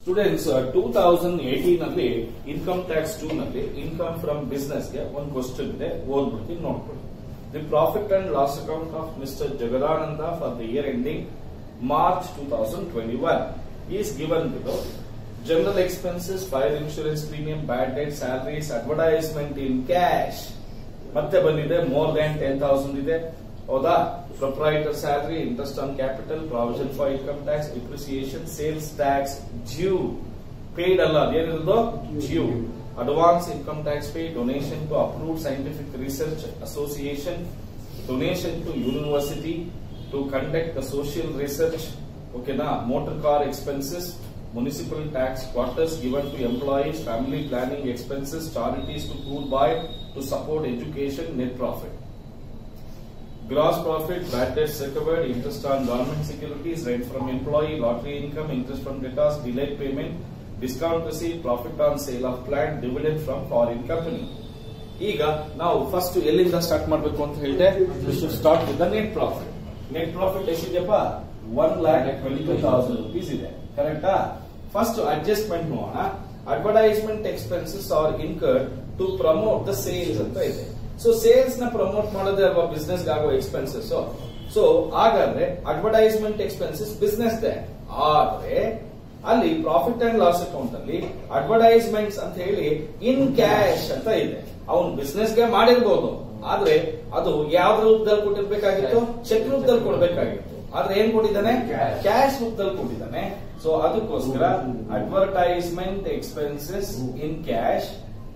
Students two thousand eighteen ಅಲ್ಲಿ income tax two ನಲ್ಲಿ income from business ಗೆ ಒಂದು ಕ್ವಶನ್ ಇದೆ ಓದ್ಬಿಡ್ತೀನಿ ನೋಡ್ಕೊಳ್ಳಿ the profit and loss account of mister Jagadananda for the year ending March two thousand twenty one is given below general expenses fire insurance premium bad debt salaries advertisement in cash ಮತ್ತೆ ಬಂದಿದೆ more than ten thousand ಇದೆ ಹೌದಾ proprietor salary interest on capital provision for income tax depreciation sales tax due paid ಅಲ್ಲ ಅದೇನಿರೋದು due advance income tax pay donation to approved scientific research association donation to university to conduct the social research ಓಕೆನಾ motor car expenses municipal tax quarters given to employees, family planning expenses, charities to poor buy to support education, net profit. Gross profit, bad debts recovered, interest on government securities, rent from employee, lottery income, interest from debtors, delayed payment, discount receipt, profit on sale of plant, dividend from foreign company. ಈಗ ನಾವು first ಎಲ್ಲಿಂದ start ಮಾಡಬೇಕು ಅಂತ ಹೇಳಿದೆ start with the net profit net profit ಎಷ್ಟಿದೆಯಪ್ಪ one lakh twenty two thousand rupees ಇದೆ ಕರೆಕ್ಟಾ first adjustment ನೋಡೋಣ advertisement expenses are incurred to promote the sales ಅಂತ ಇದೆ ಸೊ ಸೇಲ್ಸ್ ನ ಪ್ರಮೋಟ್ ಮಾಡೋದೇ ಅಲ್ವಾ ಬಿಸ್ನೆಸ್ ಆಗೋ ಎಕ್ಸ್ಪೆನ್ಸಸ್ ಸೊ ಹಾಗಾದ್ರೆ ಅಡ್ವರ್ಟೈಸ್ಮೆಂಟ್ ಎಕ್ಸ್ಪೆನ್ಸಸ್ ಬಿಸ್ನೆಸ್ ದೇ ಆದ್ರೆ ಅಲ್ಲಿ ಪ್ರಾಫಿಟ್ ಅಂಡ್ ಲಾಸ್ ಅಕೌಂಟ್ ಅಲ್ಲಿ ಅಡ್ವರ್ಟೈಸ್ಮೆಂಟ್ಸ್ ಅಂತ ಹೇಳಿ ಇನ್ ಕ್ಯಾಶ್ ಅಂತ ಇದೆ ಅವನು ಬಿಸ್ನೆಸ್ ಗೆ ಮಾಡಿರ್ಬೋದು ಆದ್ರೆ ಅದು ಯಾವ ರೂಪದಲ್ಲಿ ಕೊಟ್ಟಿರ್ಬೇಕಾಗಿತ್ತು ಚೆಕ್ ರೂಪದಲ್ಲಿ ಕೊಡ್ಬೇಕಾಗಿತ್ತು ಆದ್ರೆ ಏನ್ ಕೊಟ್ಟಿದ್ದಾನೆ ಕ್ಯಾಶ್ ರೂಪದಲ್ಲಿ ಕೊಟ್ಟಿದ್ದಾನೆ ಸೊ ಅದಕ್ಕೋಸ್ಕರ advertisement expenses in cash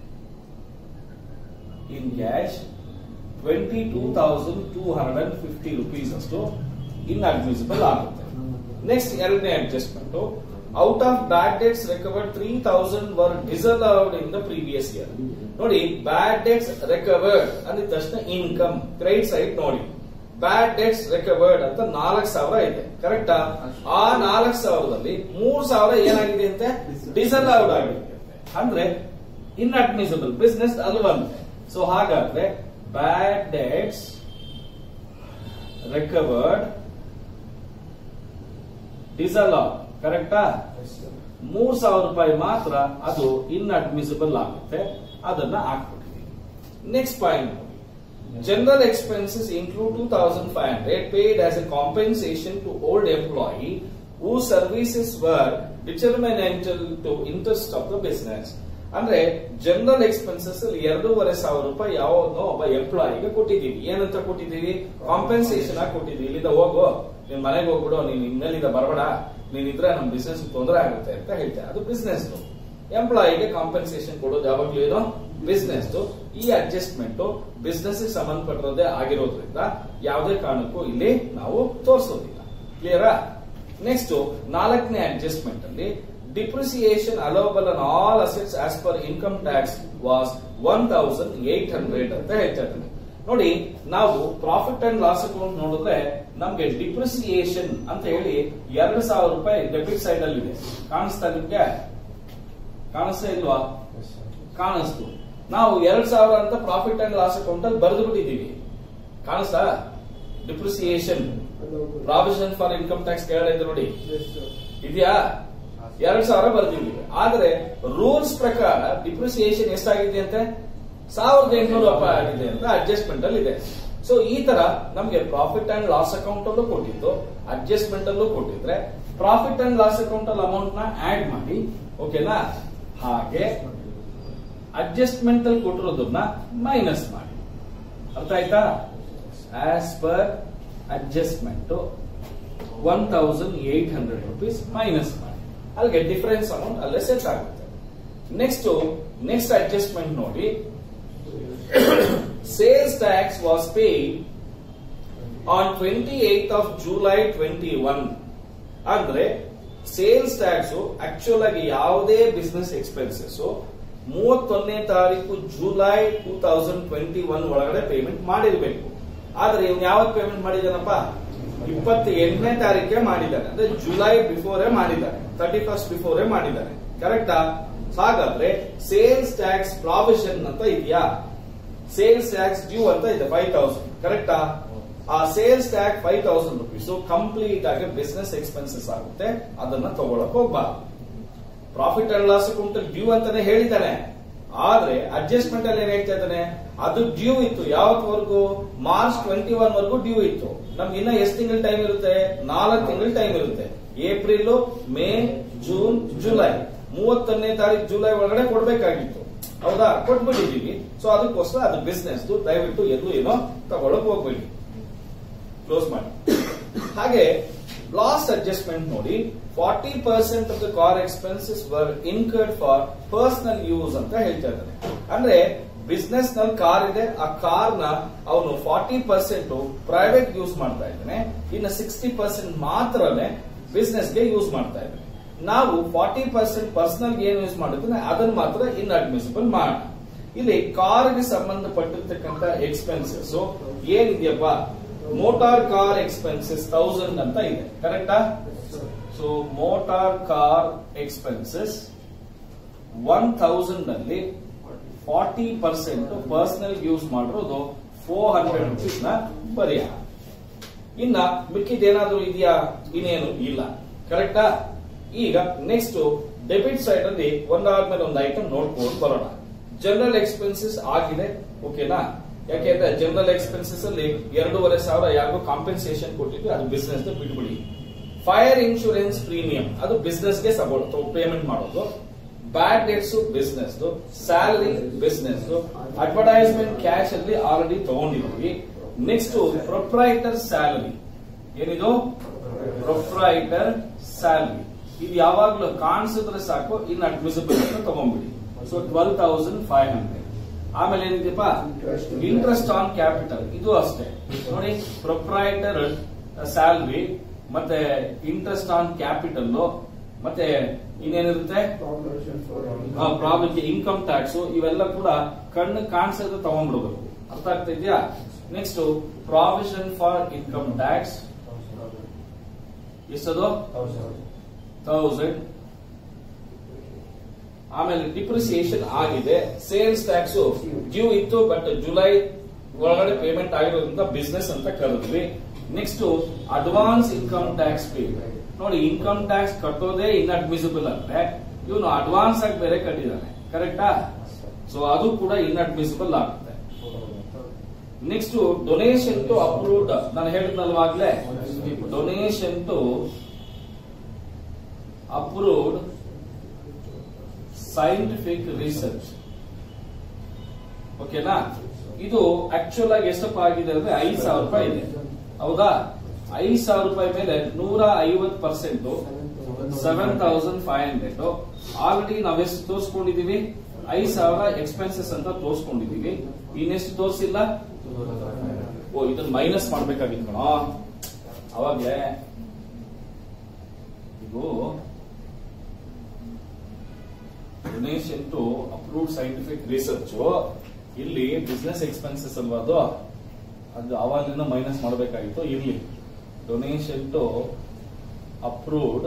in cash twenty two thousand two hundred and fifty rupees ಅಷ್ಟು ಇನ್ ಅಡ್ಮಿಸಿಬಲ್ ಆಗುತ್ತೆ ನೆಕ್ಸ್ಟ್ ಎರಡನೇ adjustment out of bad debts recovered three thousand were deserved in the previous year ನೋಡಿ bad debts recovered ಅಂದಿದ ತಕ್ಷಣ income credit side ನೋಡಿ bad debts recovered ಅಂತ ನಾಲ್ಕು ಸಾವಿರ ಇದೆ ಕರೆಕ್ಟಾ ಆ ನಾಲ್ಕು ಸಾವಿರದಲ್ಲಿ ಮೂರ್ ಸಾವಿರ ಏನಾಗಿದೆ ಅಂತೆ ಡಿಸರ್ವ್ಡ್ ಆಗಿದೆ ಅಂದ್ರೆ ಇನ್ಅಡ್ಮಿಸಿಬಲ್ ಬಿಸ್ನೆಸ್ ಅಲ್ವಂತೆ ಸೊ ಹಾಗಾದ್ರೆ ಬ್ಯಾಡ್ ಡೇಟ್ಸ್ ರಿಕವರ್ಡ್ ಡಿಸರ್ವ್ ಕರೆಕ್ಟಾ ಮೂರ್ ಸಾವಿರ ರೂಪಾಯಿ ಮಾತ್ರ ಅದು ಇನ್ಅಡ್ಮಿಸಿಬಲ್ ಆಗುತ್ತೆ ಅದನ್ನ ಹಾಕ್ಬಿಟ್ಟಿದ್ದೀವಿ ನೆಕ್ಸ್ಟ್ ಪಾಯಿಂಟ್ ನೋಡಿ General expenses include 2500 paid as a compensation to old employee whose services were detrimental to interest of the business. ಅಂದ್ರೆ ಜನರಲ್ ಎಕ್ಸ್ಪೆನ್ಸಸ್ ಅಲ್ಲಿ ಎರಡೂವರೆ ಸಾವಿರ ರೂಪಾಯಿ ಯಾವನೋ ಒಬ್ಬ ಎಂಪ್ಲಾಯಿಗೆ ಕೊಟ್ಟಿದ್ದೀವಿ ಏನಂತ ಕೊಟ್ಟಿದ್ದೀವಿ ಕಾಂಪೆನ್ಸೇಷನ್ ಆಗಿ ಕೊಟ್ಟಿದ್ದೀವಿ ಇಲ್ಲಿಂದ ಹೋಗು ನಿನ್ ಮನೆಗೆ ಹೋಗ್ಬಿಡು ನೀನ್ ಇನ್ಮೇಲಿಂದ ಬರಬೇಡ ನೀನ್ ಇದ್ರೆ ನಮ್ ಬಿಸ್ನೆಸ್ ತೊಂದರೆ ಆಗುತ್ತೆ ಅಂತ ಹೇಳ್ತಾರೆ ಅದು ಬಿಸ್ನೆಸ್ ಎಂಪ್ಲಾಯಿಗೆ ಕಾಂಪೆನ್ಸೇಷನ್ ಕೊಡೋದು ಯಾವಾಗ್ಲೂ ಏನೋ ಬಿಸ್ನೆಸ್ ಈ ಅಡ್ಜಸ್ಟ್ಮೆಂಟ್ ಬಿಸ್ನೆಸ್ ಸಂಬಂಧಪಟ್ಟಿರೋದೇ ಆಗಿರೋದ್ರಿಂದ ಯಾವುದೇ ಕಾರಣಕ್ಕೂ ಇಲ್ಲಿ ನಾವು ತೋರಿಸೋದಿಲ್ಲ ಕ್ಲಿಯರಾ ನೆಕ್ಸ್ಟ್ ನಾಲ್ಕನೇ ಅಡ್ಜಸ್ಟ್ಮೆಂಟ್ ಅಲ್ಲಿ depreciation allowable on all assets as per income tax was one thousand eight hundred ಅಂತ ಹೇಳ್ತಾ ಇದ್ದಾನೆ ನೋಡಿ ನಾವು ಪ್ರಾಫಿಟ್ ಅಂಡ್ ಲಾಸ್ ಅಕೌಂಟ್ ನೋಡಿದ್ರೆ ನಮ್ಗೆ ಡಿಪ್ರಿಸಿಯೇಷನ್ ಅಂತ ಹೇಳಿ ಎರಡು ಸಾವಿರ ರೂಪಾಯಿ ಡೆಬಿಟ್ ಸೈಡ್ ಅಲ್ಲಿ ಇದೆ ಕಾಣಿಸ್ತಾ ನಿಮ್ಗೆ ಕಾಣಿಸ್ತಾ ಇಲ್ವಾ ಕಾಣಿಸ್ತು ನಾವು ಎರಡ್ ಸಾವಿರ ಅಂತ ಪ್ರಾಫಿಟ್ ಅಂಡ್ ಲಾಸ್ ಅಕೌಂಟ್ ಅಲ್ಲಿ ಬರೆದು ಬಿಟ್ಟಿದ್ದೀವಿ ಕಾಣಿಸ್ತಾ depreciation provision for income tax ಕೇಳಿದ್ರೆ ನೋಡಿ ಇದೆಯಾ ಎರಡ್ ಸಾವಿರ ಬರ್ದಿದ್ದೀವಿ ಆದ್ರೆ ರೂಲ್ಸ್ ಪ್ರಕಾರ ಡಿಪ್ರಿಸಿಯೇಷನ್ ಎಷ್ಟಾಗಿದೆ ಅಂತೆ ಸಾವಿರದ ಎಂಟುನೂರು ರೂಪಾಯಿ ಆಗಿದೆ ಅಂತ ಅಡ್ಜಸ್ಟ್ಮೆಂಟ್ ಅಲ್ಲಿ ಇದೆ ಸೊ ಈ ತರ ನಮ್ಗೆ ಪ್ರಾಫಿಟ್ ಅಂಡ್ ಲಾಸ್ ಅಕೌಂಟ್ ಅಲ್ಲೂ ಕೊಟ್ಟಿದ್ದು ಅಡ್ಜಸ್ಟ್ಮೆಂಟ್ ಅಲ್ಲೂ ಕೊಟ್ಟಿದ್ರೆ ಪ್ರಾಫಿಟ್ ಅಂಡ್ ಲಾಸ್ ಅಕೌಂಟ್ ಅಲ್ಲಿ ಅಮೌಂಟ್ ನ ಆಡ್ ಮಾಡಿ ಓಕೆನಾ ಹಾಗೆ ಅಡ್ಜಸ್ಟ್ಮೆಂಟ್ ಅಲ್ಲಿ ಕೊಟ್ಟಿರೋದನ್ನ ಮೈನಸ್ ಮಾಡಿ ಅರ್ಥ ಆಯ್ತಾ as per adjustment one thousand eight hundred rupees minus ಮಾಡಿ ಅಲ್ಲಿಗೆ ಡಿಫರೆನ್ಸ್ ಅಮೌಂಟ್ ಅಲ್ಲೇ ಸೆಟ್ ಆಗುತ್ತೆ ನೆಕ್ಸ್ಟ್ ನೆಕ್ಸ್ಟ್ ಅಡ್ಜಸ್ಟ್ಮೆಂಟ್ ನೋಡಿ sales tax was paid on twenty eight of July twenty one ಅಂದ್ರೆ ಸೇಲ್ಸ್ ಟ್ಯಾಕ್ಸ್ ಆಕ್ಚುಲ್ ಆಗಿ ಯಾವುದೇ ಬಿಸ್ನೆಸ್ ಎಕ್ಸ್ಪೆನ್ಸಸ್ ಮೂವತ್ತೊಂದನೇ ತಾರೀಕು July two thousand twenty one ಒಳಗಡೆ ಪೇಮೆಂಟ್ ಮಾಡಿರ್ಬೇಕು ಆದ್ರೆ ಇವ್ನು ಯಾವತ್ತು ಪೇಮೆಂಟ್ ಮಾಡಿದಾನಪ್ಪ ಇಪ್ಪತ್ತ ಎಂಟನೇ ತಾರೀಕೆ ಮಾಡಿದ್ದಾನೆ ಅಂದ್ರೆ ಜುಲೈ ಬಿಫೋರೇ ಮಾಡಿದ್ದಾನೆ ತರ್ಟಿ ಫಸ್ಟ್ ಬಿಫೋರೇ ಮಾಡಿದ್ದಾನೆ ಕರೆಕ್ಟಾ ಹಾಗಾದ್ರೆ ಸೇಲ್ಸ್ ಟ್ಯಾಕ್ಸ್ ಪ್ರಾವಿಷನ್ ಅಂತ ಇದೆಯಾ ಸೇಲ್ಸ್ ಟ್ಯಾಕ್ಸ್ ಡ್ಯೂ ಅಂತ ಇದೆ ಫೈವ್ ತೌಸಂಡ್ ಕರೆಕ್ಟಾ ಆ sales tax five thousand rupees complete ಆಗಿ ಬಿಸ್ನೆಸ್ ಎಕ್ಸ್ಪೆನ್ಸಸ್ ಆಗುತ್ತೆ ಅದನ್ನ ತಗೊಳಕ್ ಹೋಗ್ಬಾರ್ದು profit and loss account due ಅಂತಾನೆ ಹೇಳಿದ್ದಾನೆ ಆದ್ರೆ ಅಡ್ಜಸ್ಟ್ಮೆಂಟ್ ಅಲ್ಲಿ ಏನ್ ಹೇಳ್ತಾ ಇದ್ದಾನೆ ಅದು ಡ್ಯೂ ಇತ್ತು ಯಾವತ್ವರೆಗೂ ಮಾರ್ಚ್ ಟ್ವೆಂಟಿ ಒನ್ ವರೆಗೂ ಡ್ಯೂ ಇತ್ತು ನಮ್ಗೆ ಇನ್ನ ಎಷ್ಟು ತಿಂಗಳು ಟೈಮ್ ಇರುತ್ತೆ ನಾಲ್ಕು ತಿಂಗಳು ಟೈಮ್ ಇರುತ್ತೆ ಏಪ್ರಿಲ್ ಮೇ ಜೂನ್ ಜುಲೈ ಮೂವತ್ತೊಂದನೇ ತಾರೀಕು ಜುಲೈ ಒಳಗಡೆ ಕೊಡ್ಬೇಕಾಗಿತ್ತು ಹೌದಾ ಕೊಟ್ಬಿಟ್ಟಿದೀವಿ ಸೊ ಅದಕ್ಕೋಸ್ಕರ ಅದು ಬಿಸ್ನೆಸ್ ದಯವಿಟ್ಟು ಎಲ್ಲೂ ಏನೋ ತಗೊಳಕ್ ಹೋಗ್ಬೇಡಿ ಕ್ಲೋಸ್ ಮಾಡಿ ಹಾಗೆ ಲಾಸ್ಟ್ ಅಡ್ಜಸ್ಟ್ಮೆಂಟ್ ನೋಡಿ forty percent of the car expenses were incurred for personal use ಅಂತ ಹೇಳ್ತಾ ಇದ್ದಾರೆ ಅಂದ್ರೆ ಬಿಸ್ನೆಸ್ ನಲ್ಲಿ ಕಾರ್ ಇದೆ ಆ ಕಾರ್ ನ ಅವನು ಫಾರ್ಟಿ ಪರ್ಸೆಂಟ್ ಪ್ರೈವೇಟ್ ಯೂಸ್ ಮಾಡ್ತಾ ಇದ್ದಾನೆ ಇನ್ನು ಸಿಕ್ಸ್ಟಿ ಪರ್ಸೆಂಟ್ ಮಾತ್ರನೇ ಬಿಸ್ನೆಸ್ ಗೆ ಯೂಸ್ ಮಾಡ್ತಾ ಇದ್ದಾನೆ ನಾವು ಫಾರ್ಟಿ ಪರ್ಸೆಂಟ್ ಪರ್ಸನಲ್ ಏನು ಯೂಸ್ ಮಾಡಿದ್ರೆ ಅದನ್ನ ಮಾತ್ರ ಇನ್ ಅಡ್ಮಿಸಿಬಲ್ ಮಾಡೋಣ ಇಲ್ಲಿ ಕಾರ್ಗೆ ಸಂಬಂಧಪಟ್ಟಿರ್ತಕ್ಕಂಥ ಎಕ್ಸ್ಪೆನ್ಸಸ್ ಏನಿದೆಯಪ್ಪ ಮೋಟಾರ್ ಕಾರ್ ಎಕ್ಸ್ಪೆನ್ಸಸ್ ತೌಸಂಡ್ ಅಂತ ಇದೆ ಕರೆಕ್ಟಾ so motor car expenses one thousand ಅಲ್ಲಿ ಫಾರ್ಟಿ ಪರ್ಸೆಂಟ್ ಪರ್ಸನಲ್ ಯೂಸ್ ಮಾಡಿರೋದು ಫೋರ್ ಹಂಡ್ರೆಡ್ ರುಪೀಸ್ ನ ಪರಿಹಾರ ಇನ್ನ ಮಿಕ್ಕಿದೇನಾದ್ರೂ ಇದೆಯಾ ಇನ್ನೇನು ಇಲ್ಲ ಕರೆಕ್ಟಾ ಈಗ ನೆಕ್ಸ್ಟ್ ಡೆಬಿಟ್ ಸೈಡ್ ಅಲ್ಲಿ ಒಂದಾದ್ಮೇಲೆ ಒಂದು ಐಟಮ್ ನೋಡ್ಕೊಂಡು ಬರೋಣ ಜನರಲ್ ಎಕ್ಸ್ಪೆನ್ಸಸ್ ಆಗಿದೆ ಓಕೆನಾ ಯಾಕೆಂದ್ರೆ ಜನರಲ್ ಎಕ್ಸ್ಪೆನ್ಸಸ್ ಅಲ್ಲಿ ಎರಡೂವರೆ ಸಾವಿರ ಯಾರಿಗೂ ಕಾಂಪೆನ್ಸೇಷನ್ ಕೊಟ್ಟಿದ್ವಿ ಅದು ಬಿಸ್ನೆಸ್ ಬಿಟ್ಬಿಡಿ ಫೈರ್ ಇನ್ಶೂರೆನ್ಸ್ ಪ್ರೀಮಿಯಂ ಅದು ಬಿಸ್ನೆಸ್ ಗೆ ಸಪೋರ್ಟ್ ಪೇಮೆಂಟ್ ಮಾಡೋದು bad debts business salary business advertisement cash ಅಲ್ಲಿ ಆಲ್ರೆಡಿ ತಗೊಂಡಿದ್ವಿ ನೆಕ್ಸ್ಟ್ ಪ್ರೊಪ್ರೈಟರ್ ಸ್ಯಾಲರಿ ಏನಿದು ಪ್ರೊಪ್ರೈಟರ್ ಸ್ಯಾಲರಿ ಇದು ಯಾವಾಗ್ಲೂ ಕಾಣಿಸಿದ್ರೆ ಸಾಕು ಇನ್ ಅಡ್ಮಿಸಿಬಲ್ ಅಂತ ತಗೊಂಡ್ಬಿಡಿ so twelve thousand five hundred ಆಮೇಲೆ ಏನಿದೆಯಪ್ಪ ಇಂಟ್ರೆಸ್ಟ್ ಆನ್ ಕ್ಯಾಪಿಟಲ್ ಇದು ಅಷ್ಟೇ ನೋಡಿ ಪ್ರೊಪ್ರೈಟರ್ ಸ್ಯಾಲ್ರಿ ಮತ್ತೆ ಇಂಟ್ರೆಸ್ಟ್ ಆನ್ ಕ್ಯಾಪಿಟಲ್ ಮತ್ತೆ ಇನ್ನೇನಿರುತ್ತೆ ಪ್ರಾಬ್ಲಮ್ ಇನ್ಕಮ್ ಟ್ಯಾಕ್ಸ್ ಇವೆಲ್ಲ ಕೂಡ ಕಣ್ಣು ಕಾಣಿಸೋದು ತಗೊಂಡ್ಬಿಡ್ಬೇಕು ಅರ್ಥ ಆಗ್ತಾ ಇದೆಯಾ next provision for income tax ಎಷ್ಟದು ತೌಸಂಡ್ ಆಮೇಲೆ ಡಿಪ್ರಿಸಿಯೇಷನ್ ಆಗಿದೆ ಸೇಲ್ಸ್ ಟ್ಯಾಕ್ಸ್ ಡ್ಯೂ ಇತ್ತು ಬಟ್ ಜುಲೈ ಒಳಗಡೆ ಪೇಮೆಂಟ್ ಆಗಿರೋದ್ರಿಂದ ಬಿಸ್ನೆಸ್ ಅಂತ ಕರೆದ್ವಿ next advance income tax pay ನೋಡಿ ಇನ್ಕಮ್ ಟ್ಯಾಕ್ಸ್ ಕಟ್ಟೋದೇ ಇನ್ಅಡ್ಮಿಸಿಬಲ್ ಅಂದ್ರೆ ಇವನು ಅಡ್ವಾನ್ಸ್ ಆಗಿ ಬೇರೆ ಕಟ್ಟಿದ್ದಾನೆ ಕರೆಕ್ಟಾ ಸೊ ಅದು ಕೂಡ ಇನ್ಅಡ್ಮಿಸಿಬಲ್ ಆಗುತ್ತೆ ನೆಕ್ಸ್ಟ್ ಡೊನೇಷನ್ ಟು ಅಪ್ರೂವ್ಡ್ ನಾನು ಹೇಳಿದ್ನಲ್ವಾಗ್ಲೇ donation to approved scientific research ಓಕೆನಾ ಇದು ಆಕ್ಚುಲ್ ಆಗಿ ಎಷ್ಟಪ್ಪ ಆಗಿದೆ ಅಂದ್ರೆ ಐದ್ ಸಾವಿರ ರೂಪಾಯಿ ಇದೆ ಹೌದಾ ಐದ್ ಸಾವಿರ ರೂಪಾಯಿ ಮೇಲೆ ನೂರ ಐವತ್ percent seven thousand five hundred already ನಾವೆಷ್ಟು ತೋರಿಸ್ಕೊಂಡಿದೀವಿ ಐದ್ ಸಾವಿರ ಎಕ್ಸ್ಪೆನ್ಸಸ್ ಅಂತ ತೋರಿಸ್ಕೊಂಡಿದೀವಿ ಇನ್ನೆಷ್ಟು ತೋರಿಸಿಲ್ಲ ಓ ಇದನ್ನ ಮೈನಸ್ ಮಾಡ್ಬೇಕಾಗಿತ್ತು ಕಣೋ ಅವಾಗ್ಲೇ ಇದು donation to approved scientific research ಇಲ್ಲಿ ಬಿಸ್ನೆಸ್ ಎಕ್ಸ್ಪೆನ್ಸಸ್ ಅಲ್ವಾ ಅದು ಅದು ಅವಾಗಿಂದ ಮೈನಸ್ ಮಾಡಬೇಕಾಗಿತ್ತು ಇರ್ಲಿ donation to approved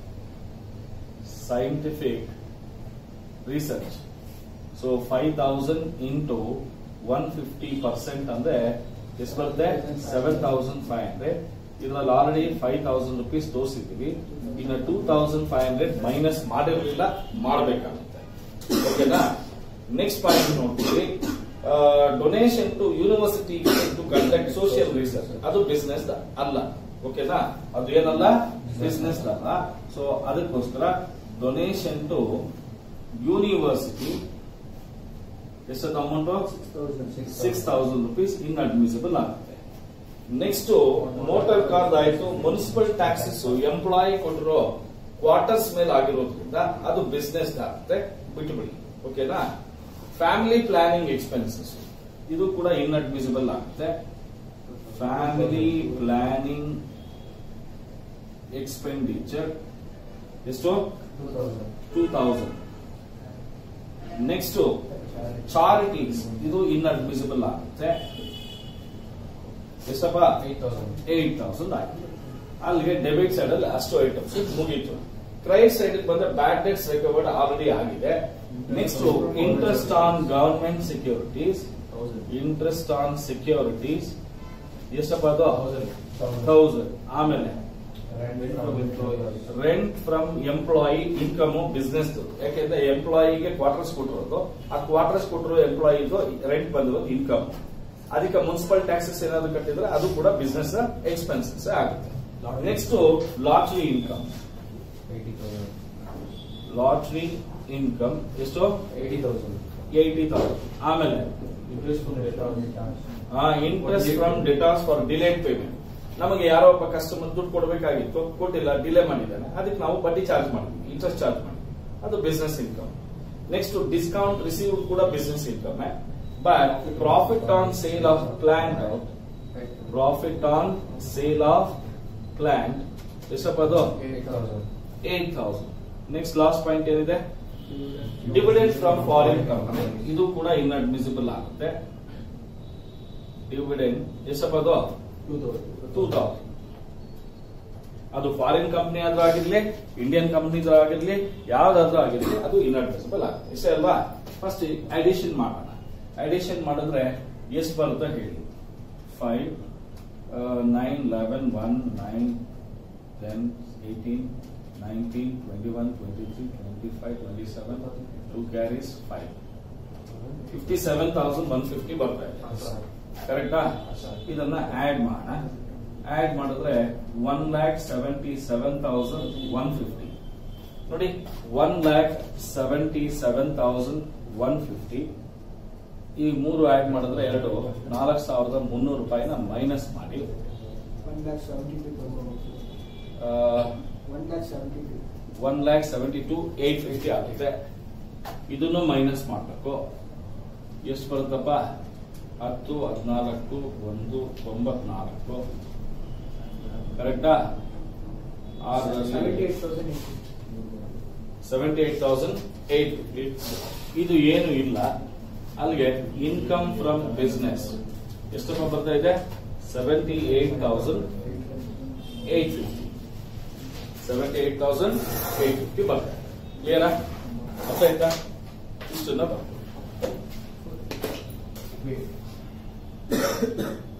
scientific research so five thousand into one fifty percent ಅಂದ್ರೆ ಎಷ್ಟು ಬರುತ್ತೆ ಸೆವೆನ್ ತೌಸಂಡ್ ಫೈವ್ ಹಂಡ್ರೆಡ್ ಇದ್ರಲ್ಲಿ ಆಲ್ರೆಡಿ ಫೈವ್ ತೌಸಂಡ್ ರುಪೀಸ್ ತೋರಿಸಿದ್ದೀವಿ ಇನ್ನು two thousand five hundred minus ಮಾಡಿರಲಿಲ್ಲ ಮಾಡಬೇಕಾಗುತ್ತೆ ಓಕೆನಾ ನೆಕ್ಸ್ಟ್ ಪಾಯಿಂಟ್ ನೋಡ್ತೀವಿ donation to university to conduct social research ಅದು ಬಿಸ್ನೆಸ್ ಅಲ್ಲ ಓಕೆನಾ ಅದು ಏನಲ್ಲ ಬಿಸ್ನೆಸ್ ಅಲ್ಲ ಸೊ ಅದಕ್ಕೋಸ್ಕರ ಡೊನೇಷನ್ ಟು ಯೂನಿವರ್ಸಿಟಿ ಎಷ್ಟೊಂದು amount six thousand rupees inadmissible ಆಗುತ್ತೆ ನೆಕ್ಸ್ಟ್ ಮೋಟಾರ್ ಕಾರ್ ಆಯ್ತು ಮುನ್ಸಿಪಲ್ ಟ್ಯಾಕ್ಸಸ್ ಎಂಪ್ಲಾಯಿ ಕೊಟ್ಟಿರೋ ಕ್ವಾರ್ಟರ್ಸ್ ಮೇಲೆ ಆಗಿರೋದ್ರಿಂದ ಅದು ಬಿಸ್ನೆಸ್ ಆಗುತ್ತೆ ಬಿಟ್ಟುಬಿಡಿ ಓಕೆನಾ ಫ್ಯಾಮಿಲಿ ಪ್ಲಾನಿಂಗ್ ಎಕ್ಸ್ಪೆನ್ಸಸ್ ಇದು ಕೂಡ ಇನ್ ಅಡ್ಮಿಸಿಬಲ್ ಆಗುತ್ತೆ ಫ್ಯಾಮಿಲಿ ಪ್ಲಾನಿಂಗ್ ಎಕ್ಸ್ಪೆಂಡಿಚರ್ ಎಷ್ಟು ಟೂ ತೌಸಂಡ್ ನೆಕ್ಸ್ಟ್ ಚಾರಿಟೀಸ್ ಇದು ಇನ್ ಅಡ್ಮಿಸಿಬಲ್ ಆಗುತ್ತೆ ಎಷ್ಟಪ್ಪ ಏಟ್ ತೌಸಂಡ್ ಆಗಿದೆ ಅಲ್ಲಿಗೆ ಡೆಬಿಟ್ ಸೈಡ್ ಅಲ್ಲಿ ಅಷ್ಟು ಐಟಮ್ಸ್ ಮುಗೀತು ಕ್ರೆಡಿಟ್ ಸೈಡ್ ಬಂದ್ರೆ ಬ್ಯಾಡ್ ಡೆಟ್ಸ್ ರಿಕವರ್ಡ್ ಆಲ್ರೆಡಿ ಆಗಿದೆ next interest on government securities interest on securities ಎಷ್ಟಪ್ಪ ಅದು ತೌಸಂಡ್ ಆಮೇಲೆ rent from employee income business ಯಾಕೆಂದ್ರೆ ಎಂಪ್ಲಾಯಿಗೆ ಕ್ವಾರ್ಟರ್ಸ್ ಕೊಟ್ಟಿರೋದು ಆ ಕ್ವಾರ್ಟರ್ಸ್ ಕೊಟ್ಟಿರೋ ಎಂಪ್ಲಾಯಿದು ರೆಂಟ್ ಬಂದಿರೋದು ಇನ್ಕಮ್ ಅದಕ್ಕೆ ಮುನ್ಸಿಪಲ್ ಟ್ಯಾಕ್ಸಸ್ ಏನಾದ್ರು ಕಟ್ಟಿದ್ರೆ ಅದು ಕೂಡ ಬಿಸ್ನೆಸ್ ಎಕ್ಸ್ಪೆನ್ಸಸ್ ಆಗುತ್ತೆ next lottery income lottery income ಎಷ್ಟು ಏಯ್ಟಿ ತೌಸಂಡ್ ಆಮೇಲೆ interest from debtors for delayed payment ನಮಗೆ ಯಾರೋ ಒಬ್ಬ ಕಸ್ಟಮರ್ ದುಡ್ಡು ಕೊಡಬೇಕಾಗಿತ್ತು ಕೊಟ್ಟಿಲ್ಲ ಡಿಲೇ ಮಾಡಿದ್ದಾನೆ ಅದಕ್ಕೆ ನಾವು ಬಡ್ಡಿ ಚಾರ್ಜ್ ಮಾಡಿದ್ವಿ ಇಂಟ್ರೆಸ್ಟ್ ಚಾರ್ಜ್ ಮಾಡಿದ್ವಿ ಅದು business income next discount received ಕೂಡ business income but profit on sale of plant profit on sale of plant ಎಷ್ಟಪ್ಪ ಅದು eight thousand next last point ಏನಿದೆ ಡಿವಿಡೆಂಡ್ ಫ್ರಮ್ ಫಾರಿನ್ ಕಂಪನಿ ಇದು ಕೂಡ ಇನ್ಅಡ್ಮಿಸಿಬಲ್ ಆಗುತ್ತೆ ಡಿವಿಡೆಂಡ್ ಎಷ್ಟಪ್ಪ ಅದು ಟೂ ತೌಸಂಡ್ ಅದು ಫಾರಿನ್ ಕಂಪನಿ ಆದ್ರೂ ಆಗಿರ್ಲಿ ಇಂಡಿಯನ್ ಕಂಪನಿ ಆಗಿರ್ಲಿ ಯಾವ್ದಾದ್ರೂ ಆಗಿರ್ಲಿ ಅದು ಇನ್ಅಡ್ಮಿಸಿಬಲ್ ಆಗುತ್ತೆ ಇಷ್ಟೇ ಅಲ್ವಾ ಫಸ್ಟ್ ಅಡಿಷನ್ ಮಾಡೋಣ ಅಡಿಷನ್ ಮಾಡಿದ್ರೆ ಎಷ್ಟು ಬರುತ್ತೆ ಹೇಳಿ five nine eleven one nine ten eighteen nineteen twenty one twenty three twenty five twenty seven two carries five fifty seven thousand one fifty ಬರ್ತಾ ಇದೆ ಕರೆಕ್ಟಾ ಇದನ್ನ ಆಡ್ ಮಾಡೋಣ ಆಡ್ ಮಾಡಿದ್ರೆ one lakh seventy seven thousand one fifty ನೋಡಿ one lakh seventy seven thousand one fifty ಈ ಮೂರು add ಮಾಡಿದ್ರೆ ಎರಡು ನಾಲ್ಕು ಸಾವಿರದ ಮುನ್ನೂರು ರೂಪಾಯಿನ ಮೈನಸ್ ಮಾಡಿ one lakh seventy two eight fifty ಆಗುತ್ತೆ ಇದನ್ನು ಮೈನಸ್ ಮಾಡಬೇಕು ಎಷ್ಟು ಬರುತ್ತಪ್ಪ ಹತ್ತು ಹದಿನಾಲ್ಕು ಒಂದು ತೊಂಬತ್ನಾಲ್ಕು ಕರೆಕ್ಟಾ seventy eight thousand eight fifty ಇದು ಏನು ಇಲ್ಲ ಅಲ್ಲಿಗೆ ಇನ್ಕಮ್ ಫ್ರಮ್ ಬಿಸ್ನೆಸ್ ಎಷ್ಟಪ್ಪ ಬರ್ತಾ ಇದೆ seventy eight thousand eight fifty seventy eight thousand eight fifty ಬರ್ತದೆ ಕ್ಲಿಯರಾ ಅರ್ಥ ಆಯ್ತಾ ಇಷ್ಟನ್ನ ಬರ್ತದೆ